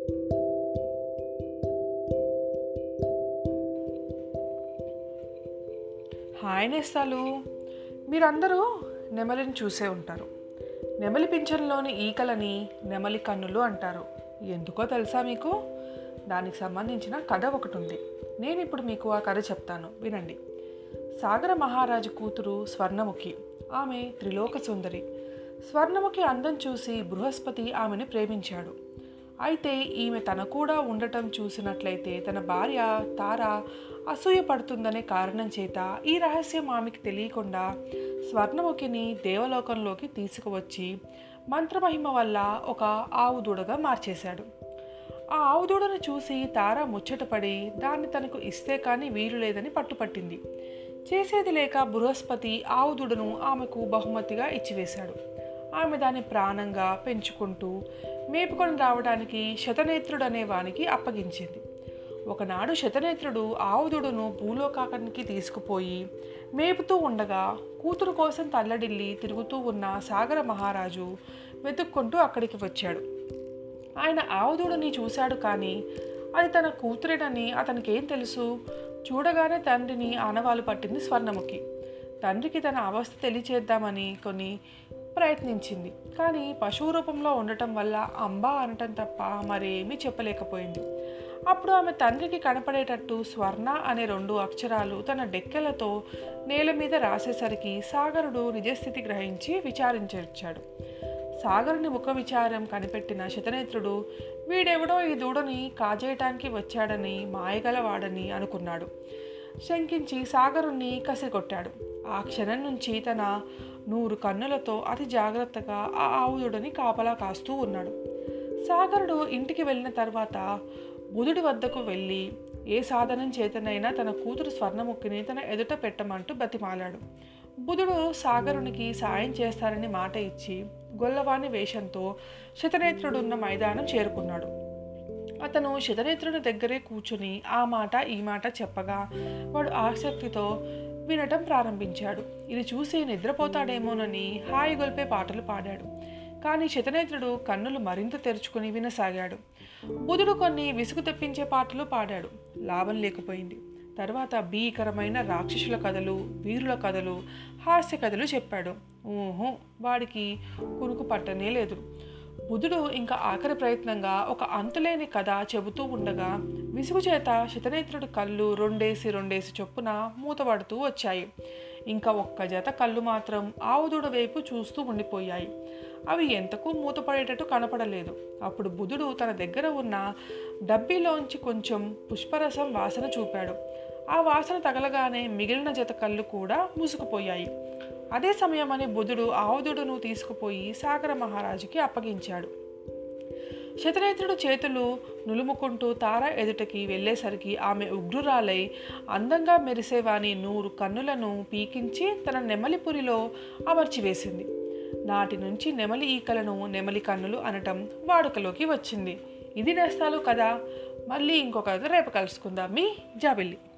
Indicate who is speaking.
Speaker 1: hi నేస్తాలు మీరందరూ నెమలిని చూసే ఉంటారు నెమలి పింఛన్లోని ఈకలని నెమలి కన్నులు అంటారు ఎందుకో తెలుసా మీకు దానికి సంబంధించిన కథ ఒకటి ఉంది నేను ఇప్పుడు మీకు ఆ కథ చెప్తాను వినండి సాగర మహారాజు కూతురు స్వర్ణముఖి ఆమె త్రిలోక సుందరి స్వర్ణముఖి అందం చూసి బృహస్పతి ఆమెను ప్రేమించాడు అయితే ఈమె తన కూడా ఉండటం చూసినట్లయితే తన భార్య తార అసూయ పడుతుందనే కారణం చేత ఈ రహస్యం ఆమెకి తెలియకుండా స్వర్ణముఖిని దేవలోకంలోకి తీసుకువచ్చి మంత్రమహిమ వల్ల ఒక ఆవు దూడగా మార్చేశాడు ఆ ఆవు దూడను చూసి తార ముచ్చటపడి దాన్ని తనకు ఇస్తే కానీ వీలు లేదని పట్టుపట్టింది చేసేది లేక బృహస్పతి ఆవు దూడను ఆమెకు బహుమతిగా ఇచ్చివేశాడు ఆమె దాన్ని ప్రాణంగా పెంచుకుంటూ మేపుకొని రావడానికి శతనేత్రుడు అనే వానికి అప్పగించింది ఒకనాడు శతనేత్రుడు ఆవుదుడును భూలోకానికి తీసుకుపోయి మేపుతూ ఉండగా కూతురు కోసం తల్లడిల్లి తిరుగుతూ ఉన్న సాగర మహారాజు వెతుక్కుంటూ అక్కడికి వచ్చాడు ఆయన ఆవుదూడని చూశాడు కానీ అది తన కూతురేనని అతనికేం తెలుసు చూడగానే తండ్రిని ఆనవాలు పట్టింది స్వర్ణముఖి తండ్రికి తన అవస్థ తెలియచేద్దామని కొన్ని ప్రయత్నించింది కానీ పశువు రూపంలో ఉండటం వల్ల అంబా అనటం తప్ప మరేమీ చెప్పలేకపోయింది అప్పుడు ఆమె తండ్రికి కనపడేటట్టు స్వర్ణ అనే రెండు అక్షరాలు తన డెక్కెలతో నేల మీద రాసేసరికి సాగరుడు నిజస్థితి గ్రహించి విచారించొచ్చాడు సాగరుని ముఖ విచారం కనిపెట్టిన శతనేత్రుడు వీడెవడో ఈ దూడని కాజేయటానికి వచ్చాడని మాయగలవాడని అనుకున్నాడు శంకించి సాగరుణ్ణి కసిగొట్టాడు ఆ క్షణం నుంచి తన నూరు కన్నులతో అతి జాగ్రత్తగా ఆ ఆవుదుడని కాపలా కాస్తూ ఉన్నాడు సాగరుడు ఇంటికి వెళ్ళిన తర్వాత బుధుడి వద్దకు వెళ్ళి ఏ సాధనం చేతనైనా తన కూతురు స్వర్ణముఖిని తన ఎదుట పెట్టమంటూ బతిమాలాడు బుధుడు సాగరునికి సాయం చేస్తానని మాట ఇచ్చి గొల్లవాణి వేషంతో శతనేత్రుడున్న మైదానం చేరుకున్నాడు అతను శతనేత్రుని దగ్గరే కూర్చుని ఆ మాట ఈ మాట చెప్పగా వాడు ఆసక్తితో వినటం ప్రారంభించాడు ఇది చూసి నిద్రపోతాడేమోనని హాయి గొల్పే పాటలు పాడాడు కానీ శతనేత్రుడు కన్నులు మరింత తెరుచుకుని వినసాగాడు బుధుడు కొన్ని విసుగు తెప్పించే పాటలు పాడాడు లాభం లేకపోయింది తర్వాత భీకరమైన రాక్షసుల కథలు వీరుల కథలు హాస్య కథలు చెప్పాడు ఊహు వాడికి కునుకు పట్టనే లేదు బుధుడు ఇంకా ఆఖరి ప్రయత్నంగా ఒక అంతులేని కథ చెబుతూ ఉండగా విసుగు చేత శతనేత్రుడి కళ్ళు రెండేసి రెండేసి చొప్పున మూతపడుతూ వచ్చాయి ఇంకా ఒక్క జత కళ్ళు మాత్రం ఆవుదూడ వైపు చూస్తూ ఉండిపోయాయి అవి ఎంతకు మూతపడేటట్టు కనపడలేదు అప్పుడు బుధుడు తన దగ్గర ఉన్న డబ్బీలోంచి కొంచెం పుష్పరసం వాసన చూపాడు ఆ వాసన తగలగానే మిగిలిన జత కళ్ళు కూడా మూసుకుపోయాయి అదే సమయమని బుధుడు ఆవుదుడును తీసుకుపోయి సాగర మహారాజుకి అప్పగించాడు శతనేత్రుడు చేతులు నులుముకుంటూ తార ఎదుటకి వెళ్ళేసరికి ఆమె ఉగ్రురాలై అందంగా మెరిసేవాని నూరు కన్నులను పీకించి తన నెమలిపురిలో అమర్చివేసింది నాటి నుంచి నెమలి ఈకలను నెమలి కన్నులు అనటం వాడుకలోకి వచ్చింది ఇది నేస్తాలు కదా మళ్ళీ ఇంకొక రేపు కలుసుకుందాం మీ జాబిల్లి